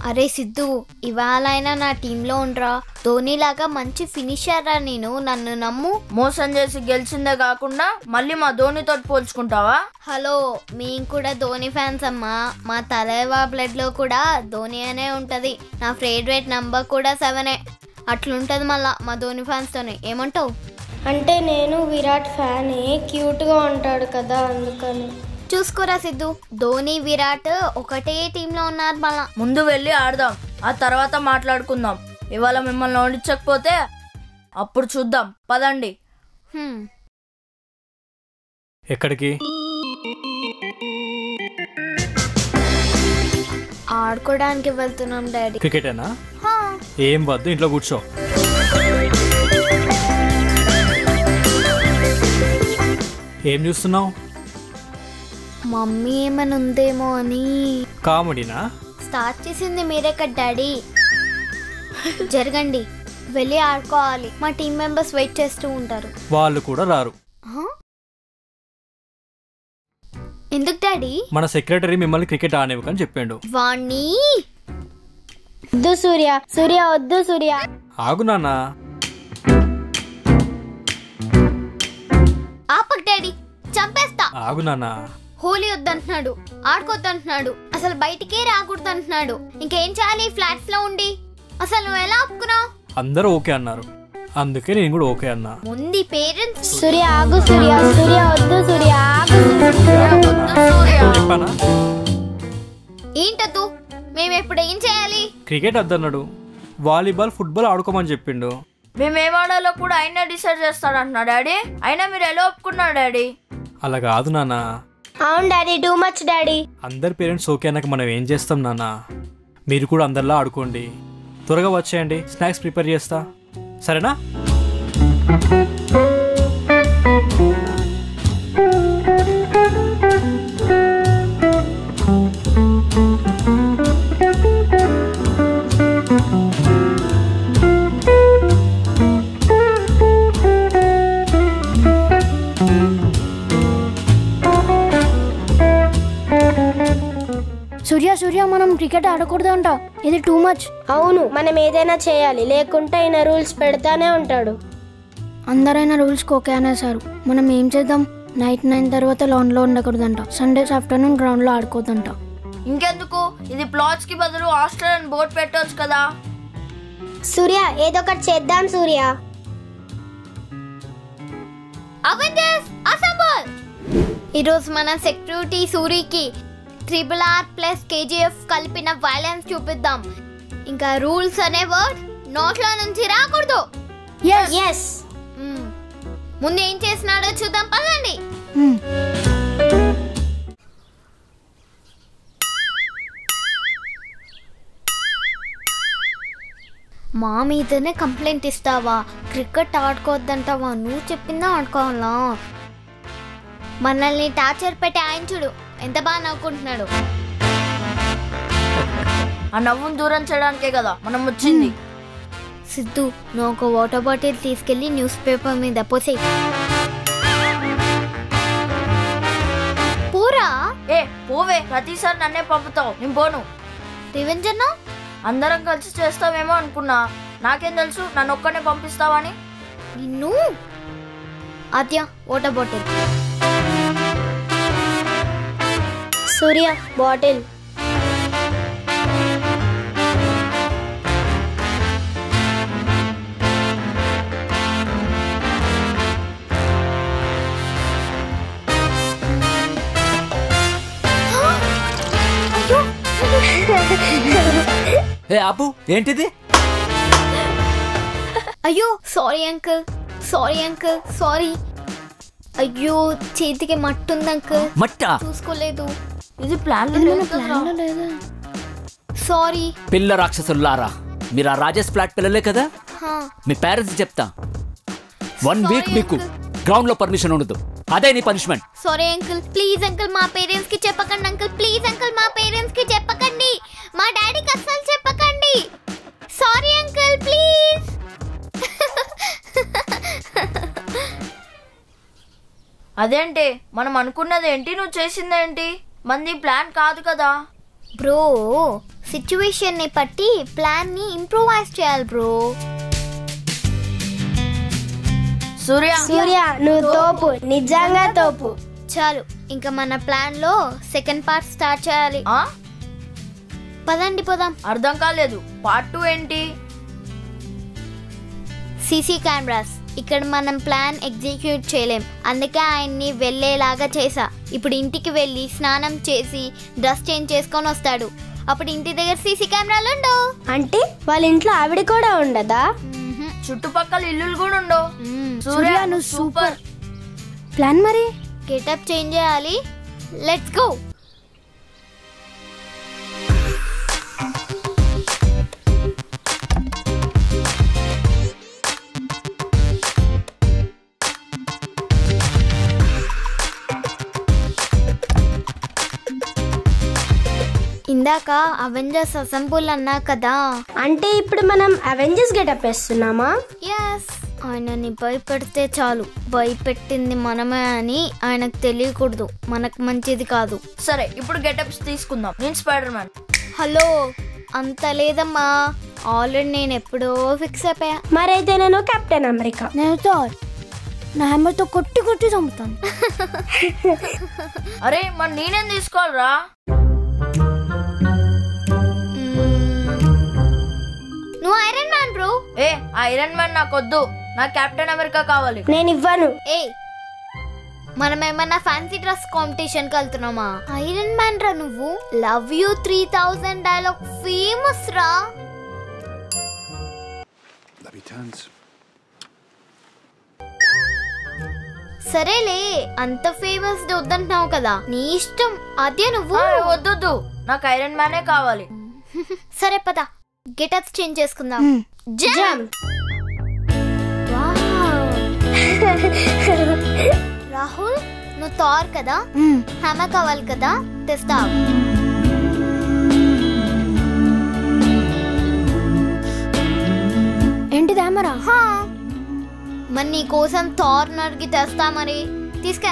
అరే సిద్ధు ఇవాళైనా నా టీంలో ఉండరా ధోనిలాగా మంచి ఫినిషర్ రా నేను నన్ను నమ్ము మోసం చేసి గెలిచిందే కాకుండా మళ్ళీ మా ధోనితో పోల్చుకుంటావా హలో మేము కూడా ధోని ఫ్యాన్స్ అమ్మా మా తలైవా బ్లడ్ లో కూడా ధోని అనే ఉంటది నా ఫేవరెట్ నంబర్ కూడా సెవెనే అట్లుంటది మళ్ళా మా ధోని ఫ్యాన్స్ తోని ఏమంటావు అంటే నేను విరాట్ ఫ్యానే క్యూట్గా ఉంటాడు కదా అందుకని చూసుకోరా సిద్ధు ధోని విరాట్ ఒకటే టీంలో ఉన్నారు మళ్ళా ముందు వెళ్ళి ఆడదాం ఆ తర్వాత మాట్లాడుకుందాం ఇవాళ మిమ్మల్ని ఓడించకపోతే అప్పుడు చూద్దాం పదండి హ్మ్. ఎక్కడికి ఆడుకోవడానికి వెళ్తున్నాం డాడీ క్రికెటేనా హా. ఏం వద్దు ఇంట్లో కూర్చో ఏం చూస్తున్నావు మమ్మీ ఏమైనా ఉందేమో అని కామెడీనా స్టార్ట్ చేసింది మీరే కదా డాడీ జరగండి వెళ్ళి ఆడుకోవాలి మా టీం మెంబర్స్ వెయిట్ చేస్తూ ఉంటారు వాళ్ళు కూడా రారు హా? ఎందుకు డాడీ మన సెక్రటరీ మిమ్మల్ని క్రికెట్ ఆడేవకని చెప్పిండు వాణ్ణి వద్దు సూర్య సూర్య వద్దు సూర్య ఆగు నాన్న ఆపక్ డాడీ చంపేస్తా ఆగు నాన్న హోలీ వద్దంటున్నాడు ఆడుకోవద్దంటున్నాడు అసలు బయటికే రాకూడదు అంటున్నాడు ఇంకేం చేయాలి ఫ్లాట్స్ లో ఉండి అసలు నువ్వు ఎలా ఆపుకున్నావు అందరూ ఓకే అన్నారు అందుకే నేను కూడా ఓకే అన్నా ముందు పేరెంట్స్ సూర్య ఆగు సూర్య సూర్య వద్దు సూర్య ఆగు చెప్పానా ఏంటద్దు మేము ఇప్పుడు ఏం చేయాలి క్రికెట్ వద్దన్నాడు వాలీబాల్ ఫుట్బాల్ ఆడుకోమని చెప్పిండు మేమేం ఆడాలో కూడా అయినా డిసైడ్ చేస్తాడంటున్నా డాడీ అయినా మీరు ఎలా ఒప్పుకున్నారు డాడీ అలా కాదు నాన్న అవును డాడీ టూ మచ్ డాడీ అందరి పేరెంట్స్ ఓకే అన్నాక మనం ఏం చేస్తాం నాన్న మీరు కూడా అందరిలా ఆడుకోండి త్వరగా వచ్చేయండి స్నాక్స్ ప్రిపేర్ చేస్తా సరేనా సూర్య సూర్య మనం క్రికెట్ ఆడకూడదంట ఇది టూ మచ్ అవును మనం ఏదైనా చేయాలి లేకుంటే ఆయన రూల్స్ పెడతానే ఉంటాడు అందరైనా రూల్స్కి ఓకే అనేసారు మనం ఏం చేద్దాం నైట్ నైన్ తర్వాత లాన్లో ఉండకూడదంట సండేస్ ఆఫ్టర్నూన్ గ్రౌండ్లో ఆడుకోవద్దంట ఇంకెందుకు ఇది ప్లాట్స్ కి బదులు ఆస్ట్రేలియన్ బోర్డ్ పెట్టవచ్చు కదా సూర్య ఏదో ఒకటి చేద్దాం సూర్య అవెంజర్స్ అసెంబుల్ ఈరోజు మన సెక్యూరిటీ సూరికి ట్రిపుల్ ఆర్ ప్లస్ కేజీఎఫ్ కలిపిన వైలెన్స్ చూపిద్దాం ఇంకా రూల్స్ అనే వర్డ్ నోట్లో నుంచి రాకూడదు ఎస్ మ్మ్. ముందు ఏం చేసినాడో చూద్దాం పదండి హ్మ్. మా మీదనే కంప్లైంట్ ఇస్తావా క్రికెట్ ఆడుకోవద్దంటావా నువ్వు చెప్పిందా ఆడుకోవాలా మనల్ని టార్చర్ పెట్టి ఆయన చూడు ఎంత బాగా నవ్వుకుంటున్నాడు ఆ నవ్వును దూరం చేయడానికే కదా మనం వచ్చింది సిద్ధు నువ్వు ఒక వాటర్ బాటిల్ తీసుకెళ్లి న్యూస్ పేపర్ మీద పోసేయి పూరా ఏ పోవే ప్రతిసారి నన్నే పంపుతావు నేను పోను రివెంజ్ అన్నా అందరం కలిసి చేస్తావేమో అనుకున్నా నాకేం తెలుసు నన్ను ఒక్కనే పంపిస్తావని నిన్ను Aadya water bottle Surya bottle ఏ ఆపు ఏంటిది అయ్యో sorry uncle sorry uncle sorry అయ్యో చేతికి మట్టుంది అంకుల్ మట్టా చూసుకోలేదు ఇది ప్లాన్ లేదా సారీ పిల్ల రాక్షసులారా మీరు ఆ రాజేష్ ఫ్లాట్ పిల్లలే కదా హా మీ పేరెంట్స్ చెప్తా వన్ Sorry, వీక్ మీకు uncle. గ్రౌండ్ లో పర్మిషన్ ఉండదు అదే నీ punishment sorry uncle please uncle మా పేరెంట్స్ కి చెప్పకండి అంకుల్ ప్లీజ్ అంకుల్ మా పేరెంట్స్ కి చెప్పకండి మా డాడీకి అస్సలు చెప్పకండి సారీ అంకుల్ ప్లీజ్ అదేంటి మనం అనుకున్నది ఏంటి నువ్వు చేసిందేంటి మంది ప్లాన్ కాదు కదా బ్రో సిచ్యువేషన్ ని బట్టి ప్లాన్ ని ఇంప్రూవైజ్ చేయాలి బ్రో సూర్య సూర్య నువ్వు తోపు నిజంగా తోపు చాలు ఇంకా మన ప్లాన్ లో సెకండ్ పార్ట్ స్టార్ట్ చేయాలి ఆ? పదండి పోదాం అర్థం కాలేదు పార్ట్ టూ ఏంటి సీసీ కెమెరాస్ ఇక్కడ మనం ప్లాన్ ఎగ్జిక్యూట్ చేయలేం అందుకే ఆయన్ని వెళ్ళేలాగా చేసా ఇప్పుడు ఇంటికి వెళ్ళి స్నానం చేసి డ్రెస్ చేంజ్ చేసుకొని వస్తాడు అప్పుడు ఇంటి దగ్గర సీసీ కెమెరాలు ఉండవు అంటే వాళ్ళ ఇంట్లో ఆవిడ కూడా ఉండదా చుట్టుపక్కల ఇల్లులు కూడా ఉండవు సూర్య నువ్వు సూపర్ ప్లాన్ మరి గెటప్ చేంజ్ చేయాలి లెట్స్ గో ఇందాక అవెంజర్స్ అసెంబుల్ అన్నా కదా అంటే ఇప్పుడు మనం అవెంజర్స్ గెటప్ వేస్తున్నామా ఎస్ ఆయనని భయపెడితే చాలు భయపెట్టింది మనమే అని ఆయనకు తెలియకూడదు మనకు మంచిది కాదు సరే ఇప్పుడు గెటప్స్ తీసుకుందాం నేను స్పైడర్ మ్యాన్ హలో అంత లేదమ్మా ఆల్రెడీ నేను ఎప్పుడో ఫిక్స్ అయిపోయా మరైతే నేను కెప్టెన్ అమెరికా నేను థార్ నా హ్యామర్తో కొట్టి కొట్టి చంపుతాను అరే మరి నేనేం తీసుకోవాలరా నువ్వు ఐరన్ మ్యాన్ బ్రో ఏ ఐరన్ మ్యాన్ నాకొద్దు నా కెప్టెన్ అమెరికా కావాలి నేను ఇవ్వను ఏ మనం ఏమన్నా ఫ్యాన్సీ డ్రెస్ కాంపిటీషన్ కి వెళ్తున్నామా ఐరన్ మ్యాన్ రా నువ్వు love you three thousand dialogue famous రా Love you tons. సరేలే అంత ఫేమస్ వద్దంటున్నావు కదా నీ ఇష్టం అదే నువ్వు ఆ, వద్దొద్దు నాకు ఐరన్ మ్యానే కావాలి సరే పద గెటప్స్ చేంజ్ చేసుకుందాం జంప్ జంప్ రాహుల్ నువ్వు థార్ కదా మ్మ్. హ్యామర్ కావాలి కదా తెస్తావు ఏంటిది హ్యామరా హా. మరి నీ కోసం థార్ నడిగి తెస్తా మరి తీసుకా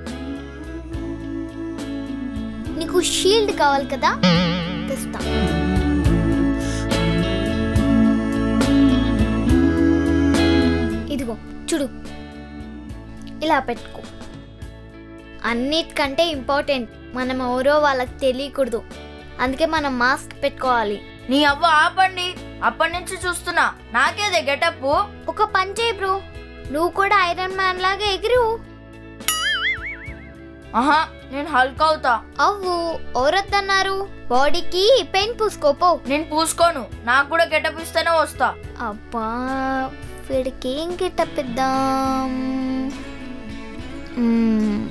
నీకు షీల్డ్ కావాలి కదా తెస్తా ఇదిగో చూడు ఇలా పెట్టుకో అన్నిటికంటే ఇంపార్టెంట్ మనం ఎవరో వాళ్ళకి తెలియకూడదు అందుకే మనం మాస్క్ పెట్టుకోవాలి నీ అవ్వ ఆపండి అప్పటి నుంచి చూస్తున్నా నాకేదే గెటప్ ఒక పని చేయి బ్రో నువ్వు కూడా ఐరన్ మ్యాన్ లాగా ఎగిరు ఆహా నేను హల్క్ అవుతా అవ్వు ఎవరొద్దన్నారు బాడీకి పెయింట్ పూసుకోపో నేను పూసుకోను నాకు కూడా గెటప్ ఇస్తేనే వస్తా అబ్బా వీడికి ఏం గిట్టపిద్దాం మ్మ్.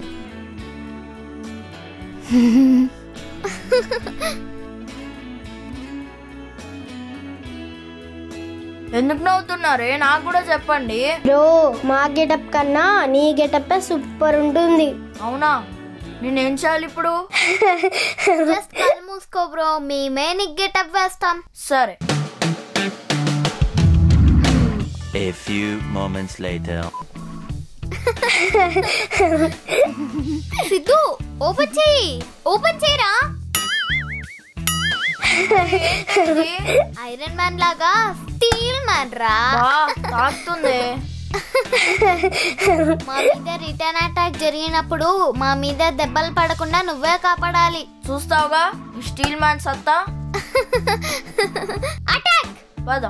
ఎందుకు నవ్వుతున్నారే నాకు కూడా చెప్పండి బ్రో మా గెటప్ కన్నా నీ గెటప్ సూపర్ ఉంటుంది అవునా నేనేం చేయాలి ఇప్పుడు జస్ట్ కళ్ళు మూసుకో బ్రో మేమే నీకు గెటప్ వేస్తాం సరే A few moments later. Siddhu open చేయి ఓపెన్ చేయరా ఐరన్ మ్యాన్ లాగా స్టీల్ మ్యాన్ రా బా తాకుతుంది మా మీద రిటర్న్ అటాక్ జరిగినప్పుడు మా మీద దెబ్బలు పడకుండా నువ్వే కాపాడాలి చూస్తావుగా ఈ స్టీల్ మ్యాన్ సత్తా అటాక్ పద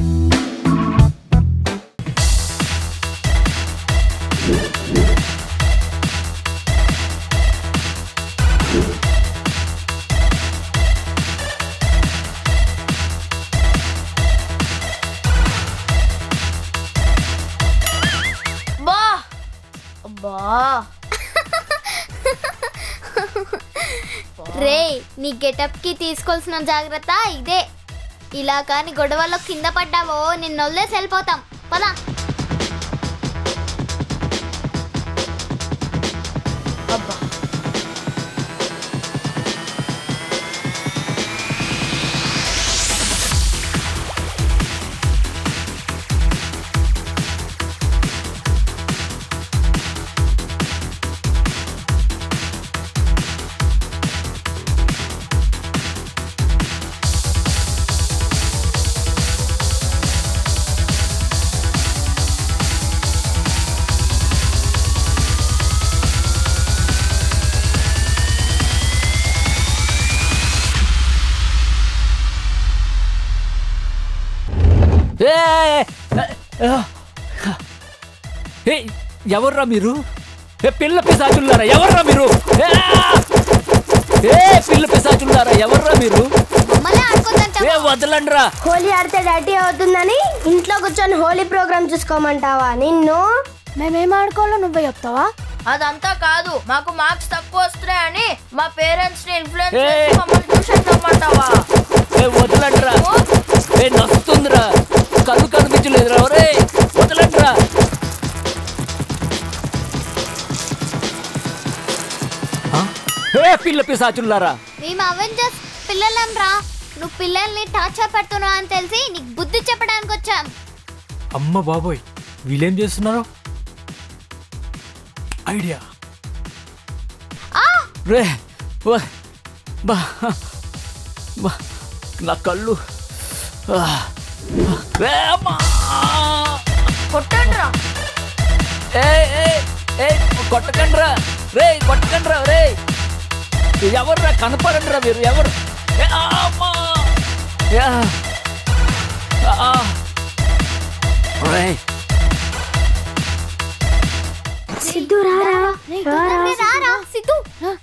బా అబ్బా రే నీ గెటప్ కి తీసుకోవాల్సిన జాగ్రత్త ఇదే ఇలా కానీ గొడవలో కింద పడ్డావో నిన్ను వదిలేసి వెళ్ళిపోతాం పదా అబ్బా ఏ, ఏ, ఏ, ఎవర్రా మీరు ఏ పిల్ల పిశాచులారా ఎవర్రా మీరు ఏ, ఏ పిల్ల పిశాచులారా ఎవర్రా మీరు మమ్మల్ని ఆడుకోదంట ఏ వదలండ్రా హోలీ ఆడితే డర్టీ అవుతుందని ఇంట్లో కూర్చొని హోలీ ప్రోగ్రామ్ చూసుకోమంటావా నిన్ను మేమేం ఆడుకోవాలో నువ్వే చెప్తావా అదంతా కాదు మాకు మార్క్స్ తక్కువ వస్తున్నాయని మా పేరెంట్స్ ని ఇన్ఫ్లుయెన్స్ ఏయ్. చేసి మమ్మల్ని ట్యూషన్ రమ్మంటావా ఏ వదలండ్రా ఏ నస్తుందిరా కళ్ళు కనిపించలేదురా ఒరే వదలండ్రా ఆ? ఏ పిల్ల పిశాచులారా మేము అవెంజర్స్ పిల్లలం రా నువ్వు పిల్లల్ని టార్చర్ పెడుతున్నావు అని తెలిసి నీకు బుద్ధి చెప్పడానికి వచ్చాం అమ్మ బాబోయ్ వీళ్ళేం చేస్తున్నారు ఐడియా రే వా, బా బా, నా కళ్ళు ఆ, రే అమ్మా కొట్టండి ఏ ఏ ఏ కొట్టకండ్రా రే కొట్టకండ్రా రే ఎవర్రా కనపడండిరా మీరు ఎవరు ఏ, ఆ, అమ్మా యా. ఆ, రే సిద్ధు రారా తొందరగా రారా సిద్ధు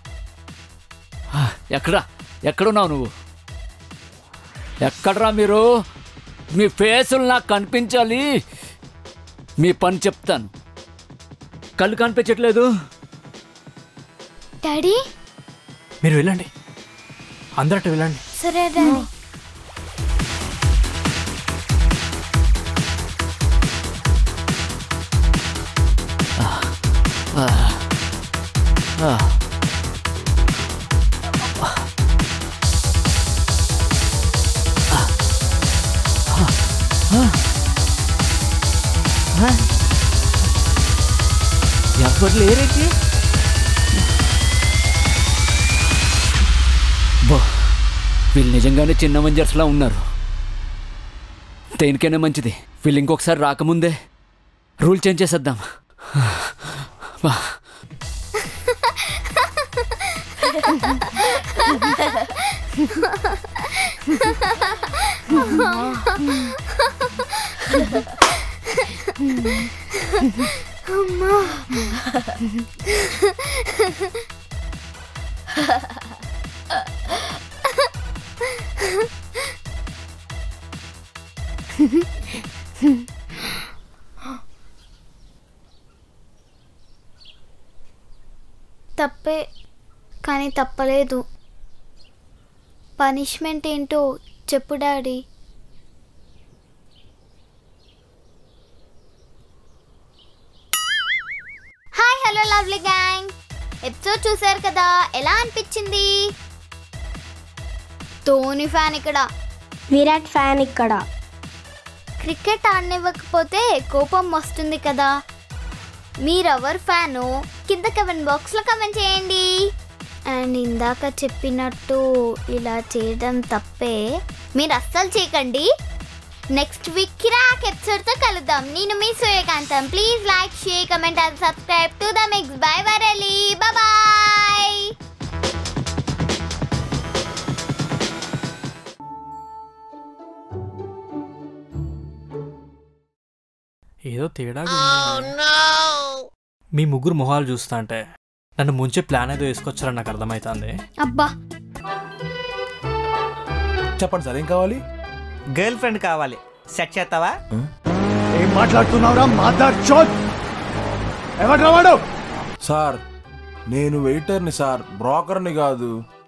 ఎక్కడ ఎక్కడున్నావు నువ్వు ఎక్కడరా మీరు మీ ఫేసులు నాకు కనిపించాలి మీ పని చెప్తాను కళ్ళు కనిపించట్లేదు డాడీ మీరు వెళ్ళండి అందరట వెళ్ళండి సరే డాడీ ఆ. ఎవరు లేరేంటి బో వీళ్ళు నిజంగానే చిన్న మంజర్స్లా ఉన్నారు దేనికైనా మంచిది వీళ్ళు ఇంకొకసారి రాకముందే రూల్ చేంజ్ చేసేద్దాం వా తప్పే కానీ తప్పలేదు పనిష్మెంట్ ఏంటో చెప్పు daddy hi hello lovely gang episode చూసారు కదా ఎలా అనిపించింది ధోని ఫ్యాన్ ఇక్కడ విరాట్ ఫ్యాన్ ఇక్కడ క్రికెట్ ఆడనివ్వకపోతే కోపం వస్తుంది కదా మీరెవరు ఫ్యాను కింద కమెంట్ బాక్స్లో కమెంట్ చేయండి అండ్ ఇందాక చెప్పినట్టు ఇలా చేయడం తప్పే మీరు అస్సలు చేయకండి నెక్స్ట్ వీక్ కిరాక్ ఎపిసోడ్తో కలుద్దాం నేను మీ Suryakantham please like share comment and subscribe to the mix by Varali bye ఏదో తేడా మీ ముగ్గురు మొహాలు చూస్తా అంటే నన్ను ముంచే ప్లాన్ ఏదో వేసుకొచ్చారని నాకు అర్థమవుతుంది అబ్బా చెప్పండి సార్ ఏం కావాలి గర్ల్ ఫ్రెండ్ కావాలి సెట్ చేస్తావా ఏం మాట్లాడుతున్నావురా మాట్లాడు చోద్ ఎవడ్రా వాడు సార్ నేను వెయిటర్ని సార్ బ్రోకర్ని కాదు